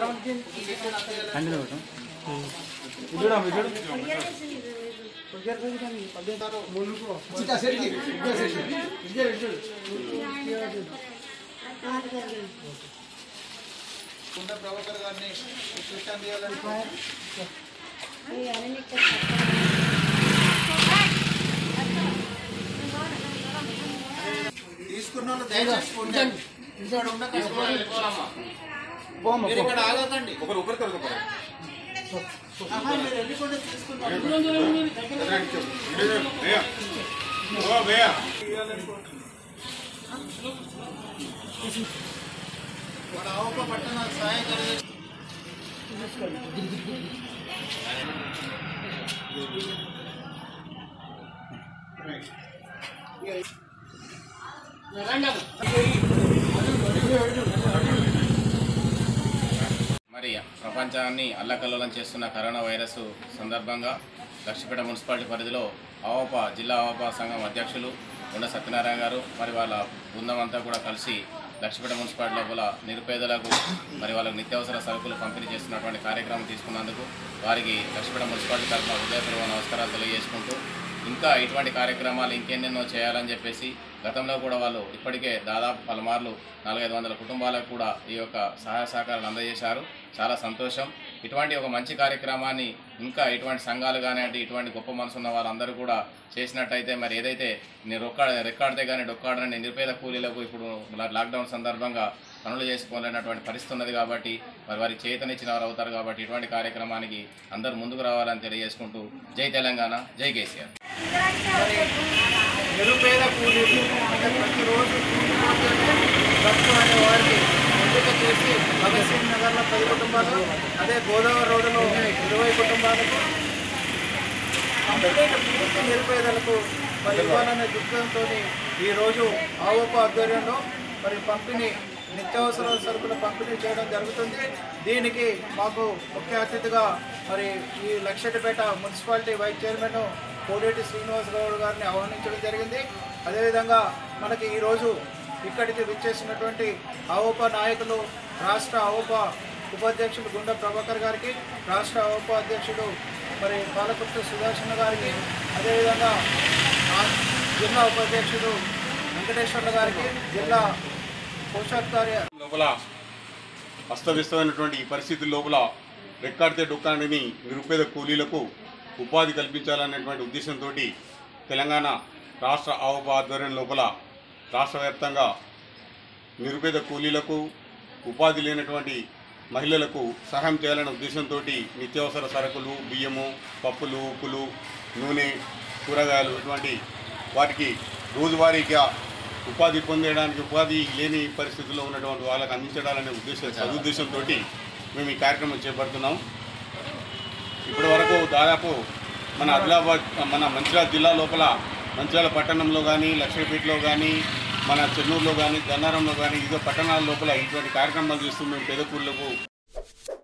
Continue పెట్టు కుండ ప్రభాకర్ గారిని క్రిస్టియన్ చేయాలని తీసుకున్న వాళ్ళు దయచేసి ఉండండి. ఇక్కడ ఉండకండి. మీరు ఇక్కడ ఆగకండి ఒకరు ఒకరికి ఒకరు ఆహా, మీరు వెళ్ళకుండా తీసుకున్నారు భయ్యా ఓ భయ్యా మన ఆవుప పట్టణ సహాయ కలిగి మరి ప్రపంచాన్ని అల్లకల్లోలం చేస్తున్న కరోనా వైరస్ సందర్భంగా లక్ష్మీపేట మున్సిపాలిటీ పరిధిలో ఆవప జిల్లా ఆవప సంఘం అధ్యక్షులు ఉండ సత్యనారాయణ గారు మరి వాళ్ళ బృందం అంతా కూడా కలిసి లక్ష్మీపేట మున్సిపాలిటీ లోపల నిరుపేదలకు మరి వాళ్ళకు నిత్యావసర సరుకులు పంపిణీ చేస్తున్నటువంటి కార్యక్రమం తీసుకున్నందుకు వారికి లక్ష్మీపేట మున్సిపాలిటీ తరఫున హృదయపూర్వక నమస్కారాలు తెలియజేసుకుంటూ ఇంకా ఇటువంటి కార్యక్రమాలు ఇంకెన్నెన్నో చేయాలని చెప్పేసి గతంలో కూడా వాళ్ళు ఇప్పటికే దాదాపు పలుమార్లు నాలుగైదు వందల కుటుంబాలకు కూడా ఈ యొక్క సహాయ సహకారాలు అందజేశారు చాలా సంతోషం ఇటువంటి ఒక మంచి కార్యక్రమాన్ని ఇంకా ఇటువంటి సంఘాలు కానివ్వండి ఇటువంటి గొప్ప మనసు ఉన్న వాళ్ళందరూ కూడా చేసినట్టయితే మరి ఏదైతే నేను రొక్కా రెక్కాడితే కానీ డొక్కాడని నిరుపేద కూలీలకు ఇప్పుడు లా- లాక్డౌన్ సందర్భంగా పనులు చేసుకోలేనటువంటి పరిస్థితి ఉన్నది కాబట్టి మరి వారికి చేతనిచ్చిన వారు అవుతారు కాబట్టి ఇటువంటి కార్యక్రమానికి అందరూ ముందుకు రావాలని తెలియజేసుకుంటూ జై తెలంగాణ జై కేసీఆర్ నిరుపేద కూలీలు అంటే ప్రతిరోజు కూలిపోతేనే ఖర్చు అనే వారికి ఎంపిక చేసి భగత్ సింగ్ నగర్లో పది కుటుంబాలు అదే గోదావరి రోడ్డులో ఇరవై కుటుంబాలకు కంప్లీట్ పూర్తి నిరుపేదలకు మరి ఇవ్వాలనే దృక్పథంతో ఈరోజు ఆవోప ఆధ్వర్యంలో మరి పంపిణీ నిత్యావసర సరుకుల పంపిణీ చేయడం జరుగుతుంది దీనికి మాకు ముఖ్య అతిథిగా మరి ఈ Luxettipet municipality vice chairman Kodeti Srinivas Goud గారిని ఆహ్వానించడం జరిగింది అదేవిధంగా మనకి ఈరోజు ఇక్కడికి విచ్చేసినటువంటి ఆవోప నాయకులు రాష్ట్ర ఆవోప ఉపాధ్యక్షులు గుండె ప్రభాకర్ గారికి రాష్ట్ర ఆవోప అధ్యక్షుడు మరి పాలకుర్తి సుదర్శన్ గారికి అదేవిధంగా ఆ జిల్లా ఉపాధ్యక్షుడు వెంకటేశ్వర్ల గారికి జిల్లా కోశాధికారి లోపల అస్తవ్యస్తమైనటువంటి ఈ పరిస్థితుల లోపల రెక్కాడితే డొక్కాడని నిరుపేద కూలీలకు ఉపాధి కల్పించాలనేటువంటి ఉద్దేశంతో తెలంగాణ రాష్ట్ర ఆవప ఆధ్వర్యం లోపల రాష్ట్ర వ్యాప్తంగా నిరుపేద కూలీలకు ఉపాధి లేనటువంటి మహిళలకు సహాయం చేయాలనే ఉద్దేశంతో నిత్యావసర సరుకులు బియ్యము పప్పులు ఉప్పులు నూనె కూరగాయలు ఇటువంటి వాటికి రోజువారీగా ఉపాధి పొందడానికి ఉపాధి లేని పరిస్థితుల్లో ఉన్నటువంటి వాళ్ళకి అందించడాలనే ఉద్దేశం సదుద్దేశంతో మేము ఈ కార్యక్రమం చేపడుతున్నాం ఇప్పటి వరకు దాదాపు మన ఆదిలాబాద్ మన మంచిర్యాల జిల్లా లోపల మంచిర్యాల పట్టణంలో కానీ లక్ష్మీపేటలో కానీ మన చెన్నూరులో కానీ గన్నారంలో కానీ ఇదో పట్టణాల లోపల ఇటువంటి కార్యక్రమాలు చేస్తూ మేము పేద కూలీలకు